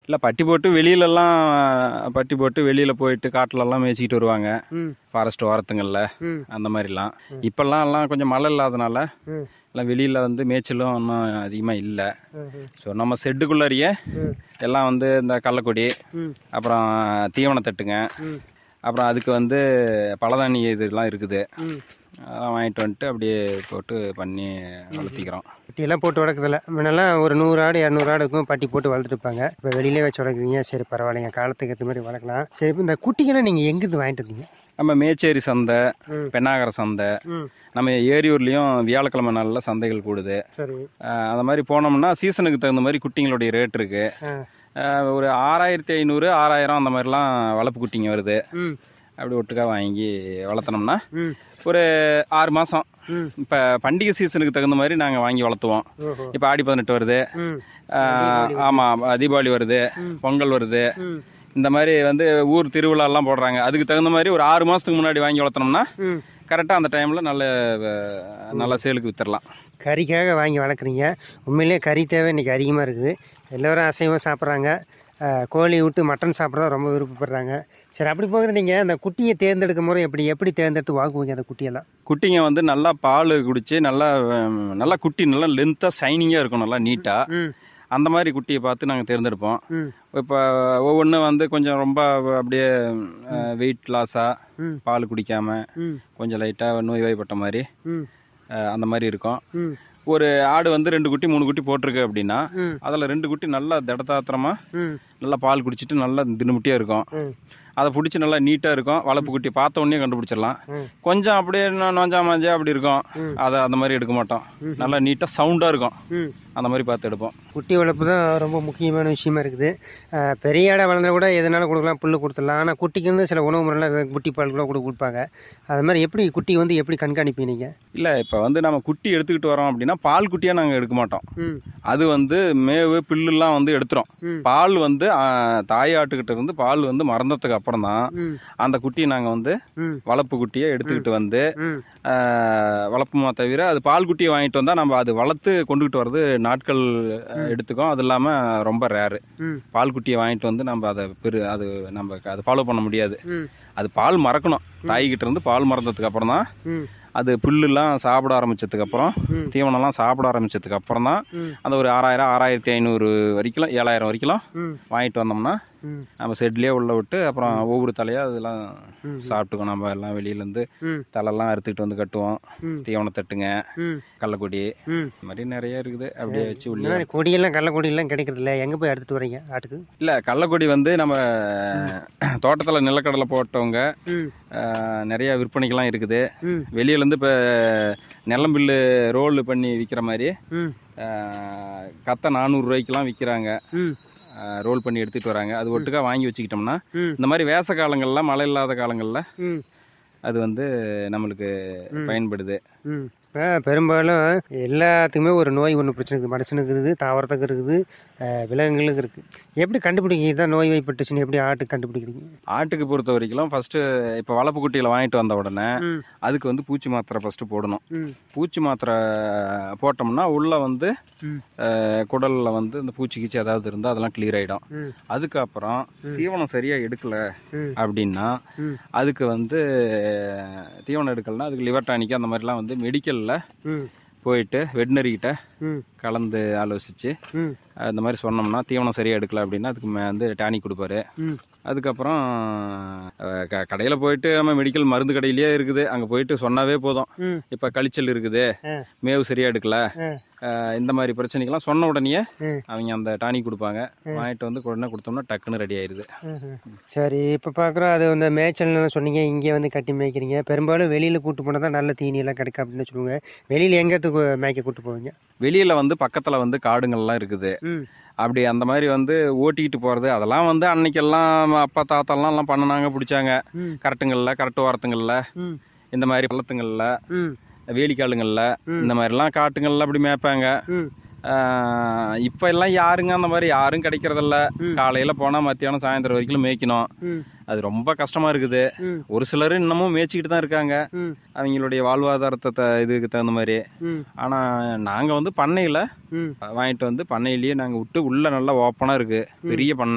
இல்லை பட்டி போட்டு வெளியிலலாம் பட்டி போட்டு வெளியில் போயிட்டு காட்டிலலாம் மேய்ச்சிக்கிட்டு வருவாங்க ம் ஃபாரஸ்ட் ஓரத்துங்களில் ம் அந்த மாதிரிலாம் இப்போல்லாம் எல்லாம் கொஞ்சம் மழை இல்லாதனால ம் எல்லாம் வெளியில் வந்து மேய்ச்சலும் ஒன்றும் அதிகமாக இல்லை ம், ம். ஸோ நம்ம செட்டுக்குள்ளேயே ம். எல்லாம் வந்து இந்த கடலக்கொடி ம் அப்புறம் தீவன தட்டுங்க ம் அப்புறம் அதுக்கு வந்து பலதானி இதெல்லாம் இருக்குது ம் அதெல்லாம் வாங்கிட்டு வந்துட்டு அப்படியே போட்டு பண்ணி வளர்த்திக்கிறோம் குட்டியெல்லாம் போட்டு வளர்க்குறதில்ல முன்னெல்லாம் ஒரு நூறு ஆடு இரநூறு ஆடு இருக்கும் பட்டி போட்டு வளர்த்துருப்பாங்க இப்போ வெளியிலே வச்சு வளர்க்குறீங்க சரி பரவாயில்லைங்க காலத்துக்கு ஏற்ற மாதிரி வளர்க்கலாம் சரி இப்போ இந்த குட்டிங்கெல்லாம் நீங்கள் எங்கேருந்து வாங்கிட்டு வந்தீங்க நம்ம மேச்சேரி சந்தை ம். பெண்ணாகர சந்தை ம் நம்ம ஏரியூர்லேயும் வியாழக்கிழமை நாளில் சந்தைகள் கூடுது சரி அஹ் அந்த மாதிரி போனோம்னா சீசனுக்கு தகுந்த மாதிரி குட்டிங்களுடைய ரேட் இருக்கு ஆ அஹ் ஒரு ஆறாயிரத்தி ஐநூறு ஆறாயிரம் அந்த மாதிரிலாம் வளர்ப்பு குட்டிங்க வருது ம் அப்படி ஒட்டுக்கா வாங்கி வளர்த்தனோம்னா ம் ஒரு ஆறு மாதம் ம் இப்போ பண்டிகை சீசனுக்கு தகுந்த மாதிரி நாங்கள் வாங்கி வளர்த்துவோம் ஓஹோ இப்போ ஆடி பதினெட்டு வருது ம் அஹ் ஆமாம் தீபாவளி வருது பொங்கல் வருது ம் இந்த மாதிரி வந்து ஊர் திருவிழாலாம் போடுறாங்க அதுக்கு தகுந்த மாதிரி ஒரு ஆறு மாதத்துக்கு முன்னாடி வாங்கி வளர்த்தனோம்னா ம் கரெக்டாக அந்த டைமில் நல்ல அஹ், நல்ல சேலுக்கு வித்துடலாம் கறிக்காக வாங்கி வளர்க்குறீங்க உண்மையிலேயே கறி தேவை இன்றைக்கி அதிகமாக இருக்குது எல்லோரும் அசைவம் சாப்பிட்றாங்க கோழி விட்டு மட்டன் சாப்பிட்றதா ரொம்ப விருப்பப்படுறாங்க சரி அப்படி போகுது நீங்கள் அந்த குட்டியை தேர்ந்தெடுக்கும் முறை எப்படி எப்படி தேர்ந்தெடுத்து வாங்குவீங்க அந்த குட்டியெல்லாம் குட்டிங்க வந்து நல்லா பால் குடிச்சு நல்லா அஹ், நல்லா குட்டி நல்லா லென்த்தாக ஷைனிங்காக இருக்கும் நல்லா நீட்டாக ம் அந்த மாதிரி குட்டியை பார்த்து நாங்கள் தேர்ந்தெடுப்போம் ம் இப்போ ஒவ்வொன்றும் வந்து கொஞ்சம் ரொம்ப அப்படியே வெயிட் லாஸாக ம். பால் குடிக்காம ம் கொஞ்சம் லைட்டாக நோய்வாய்ப்பட்ட மாதிரி ம் அஹ், அந்த மாதிரி இருக்கும் ம் ஒரு ஆடு வந்து ரெண்டு குட்டி மூணு குட்டி போட்டிருக்கு அப்படின்னா ம். அதில் ரெண்டு குட்டி நல்லா திடதாத்திரமா ம் நல்லா பால் குடிச்சிட்டு நல்லா தினுமுட்டியாக இருக்கும் ம் அதை பிடிச்சி நல்லா நீட்டாக இருக்கும் வளர்ப்பு குட்டி பார்த்த உடனே கண்டுபிடிச்சிடலாம் ம். கொஞ்சம் அப்படியே நொ- நொஞ்சா மாஞ்சா அப்படி இருக்கும் அதை அந்த மாதிரி எடுக்க மாட்டோம் நல்லா நீட்டாக சவுண்டாக இருக்கும் ம் அந்த மாதிரி பார்த்து எடுப்போம் குட்டி வளர்ப்பு தான் ரொம்ப முக்கியமான விஷயமா இருக்குது அஹ், பெரிய ஆடை வளர்ந்தா கூட எதனாலும் கொடுக்கலாம் புல்லு கொடுத்துடலாம் ஆனால் குட்டிக்கு வந்து சில உணவு முறைலாம் இருக்குது குட்டி பால் கூட கூட கொடுப்பாங்க அது மாதிரி எப்படி குட்டி வந்து எப்படி கண்காணிப்பீங்க நீங்கள் இல்லை இப்போ வந்து நம்ம குட்டி எடுத்துக்கிட்டு வரோம் அப்படின்னா பால் குட்டியாக நாங்கள் எடுக்க மாட்டோம் ம் அது வந்து மேவு பில்லுலாம் வந்து எடுத்துரும் ம். பால் வந்து ஆ, தாய் ஆட்டுக்கிட்ட இருந்து பால் வந்து மறந்ததுக்கு அப்புறம் தான் ம் அந்த குட்டியை நாங்கள் வந்து ம் வளர்ப்பு குட்டியை எடுத்துக்கிட்டு வந்து ம் ஆ, வளர்ப்புமா தவிர அது பால் குட்டியை வாங்கிட்டு வந்தால் நம்ம அது வளர்த்து கொண்டுகிட்டு வர்றது நாட்கள் ஆ, எடுத்துக்கும் அது இல்லாமல் ரொம்ப ரேரு ம் பால் குட்டியை வாங்கிட்டு வந்து நம்ம அதை பெரு அது நம்ம அதை ஃபாலோ பண்ண முடியாது ம் அது பால் மறக்கணும் தாய்கிட்ட இருந்து பால் மறந்ததுக்கு அப்புறம் தான் ம் அது புல்லுலாம் சாப்பிட ஆரம்பிச்சதுக்கு அப்புறம் ம். தீவனம்லாம் சாப்பிட ஆரம்பிச்சதுக்கு அப்புறம் தான் ம். அந்த ஒரு ஆறாயிரம் ஆறாயிரத்தி ஐநூறு வரைக்கும் ஏழாயிரம் வரைக்கும் ம் வாங்கிட்டு வந்தோம்னா ம் நம்ம செட்லேயே உள்ள விட்டு அப்புறம் ஒவ்வொரு தலையா அதெல்லாம் சாப்பிட்டுக்கோம் நம்ம எல்லாம் வெளியிலேருந்து ம் தலைலாம் அறுத்துக்கிட்டு வந்து கட்டுவோம் ம். தீவன தட்டுங்க ம் கள்ளக்கொடி ம் இந்த மாதிரி நிறைய இருக்குது அப்படியே வச்சு இந்த உள்ளே மாதிரி கொடியெல்லாம் கடல கொடியெல்லாம் கிடைக்கிறது இல்லை எங்கே போய் எடுத்துகிட்டு வரீங்க ஆட்டுக்கு இல்லை கள்ளக்கொடி வந்து நம்ம தோட்டத்தில் நிலக்கடலை போட்டவங்க ம் அஹ், நிறைய விற்பனைக்கெல்லாம் இருக்குது ம் வெளியிலேருந்து இப்போ நெல்லம்பில்லு ரோல் பண்ணி விற்கிற மாதிரி ம் அஹ், கத்தை நானூறுரூவாய்க்கெலாம் விற்கிறாங்க ம் ரோல் பண்ணி எடுத்துகிட்டு வராங்க அது ஒட்டுக்கா வாங்கி வச்சுக்கிட்டோம்னா ம். இந்த மாதிரி வேச காலங்கள்ல மழை இல்லாத காலங்களில் ம் அது வந்து நம்மளுக்கு பயன்படுது ம் இப்போ பெரும்பாலும் எல்லாத்துக்குமே ஒரு நோய் ஒன்று பிரச்சனை இருக்குது மனுஷனுக்கு இருக்குது தாவரத்துக்கு இருக்குது அஹ், விலங்குகளுக்கு இருக்குது எப்படி கண்டுபிடிக்கிறீங்க இதான் நோய் வாய்ப்பட்டுச்சுன்னு எப்படி ஆட்டுக்கு கண்டுபிடிக்கிறீங்க ஆட்டுக்கு பொறுத்த வரைக்கும் ஃபஸ்ட்டு இப்போ வளர்ப்பு குட்டிகளை வாங்கிட்டு வந்த உடனே ம் அதுக்கு வந்து பூச்சி மாத்திரை ஃபஸ்ட்டு போடணும் ம் பூச்சி மாத்திரை போட்டோம்னா உள்ளே வந்து ம் குடலில் வந்து இந்த பூச்சி கீச்சி ஏதாவது இருந்தால் அதெல்லாம் கிளியர் ஆகிடும் ம் அதுக்கப்புறம் தீவனம் சரியாக எடுக்கல ம். அப்படின்னா ம் அதுக்கு வந்து தீவனம் எடுக்கலைன்னா அதுக்கு லிவர் டானிக் அந்த மாதிரிலாம் வந்து மெடிக்கலில் ம் போயிட்டு வெட்டினரி கிட்ட ம் கலந்து ஆலோசித்து ம் இந்த மாதிரி சொன்னோம்னா தீவனம் சரியாக எடுக்கல அப்படின்னா அதுக்கு மே- வந்து டானிக் கொடுப்பாரு ம் அதுக்கப்புறம் கடையில் போயிட்டு நம்ம மெடிக்கல் மருந்து கடையிலேயே இருக்குது அங்கே போயிட்டு சொன்னாவே போதும் ம் இப்போ கழிச்சல் இருக்குது ஆ. மேவு சரியாக எடுக்கல ஆ அஹ் இந்த மாதிரி பிரச்சனைக்கெல்லாம் சொன்ன உடனேயே ம். அவங்க அந்த டானிக் கொடுப்பாங்க வாங்கிட்டு வந்து உடனே கொடுத்தோம்னா டக்குன்னு ரெடி ஆயிடுது ம்ஹும். சரி இப்போ பார்க்குறோம் அது வந்து மேய்ச்சல்னு சொன்னீங்க இங்கே வந்து கட்டி மேய்க்கிறீங்க பெரும்பாலும் வெளியில் கூட்டு போனால் தான் நல்ல தீனியெல்லாம் கிடைக்கும் அப்படின்னு சொல்லுவாங்க வெளியில் எங்கேத்துக்கு மேய்க்க கூட்டு போவீங்க வெளியில் வந்து பக்கத்தில் வந்து காடுங்கள்லாம் இருக்குது ம் அப்படி அந்த மாதிரி வந்து ஓட்டிக்கிட்டு போகிறது அதெல்லாம் வந்து அன்னைக்கெல்லாம் அப்பா தாத்தாலாம் எல்லாம் பண்ணினாங்க பிடிச்சாங்க ம். கரெக்டுங்களில் கரெக்டு வாரத்துங்களில் ம் இந்த மாதிரி பள்ளத்துங்களில் ம் வேலிக்காலுங்களில் இந்த மாதிரிலாம் காட்டுங்கள்ல அப்படி மேய்ப்பாங்க ம் இப்போ எல்லாம் யாருங்க அந்த மாதிரி யாரும் கிடைக்கிறதில்ல காலையில் போனால் மத்தியானம் சாயந்தரம் வரைக்கும் மேய்க்கணும் ம் அது ரொம்ப கஷ்டமாக இருக்குது ம். ஒரு சிலர் இன்னமும் மேய்ச்சிக்கிட்டு தான் இருக்காங்க ம் அவங்களுடைய வாழ்வாதாரத்தை த- இதுக்கு தகுந்த மாதிரி ம் ஆனால் நாங்கள் வந்து பண்ணையில் ம் வாங்கிட்டு வந்து பண்ணையிலேயே நாங்கள் விட்டு உள்ளே நல்லா ஓப்பனாக இருக்குது பெரிய பண்ணை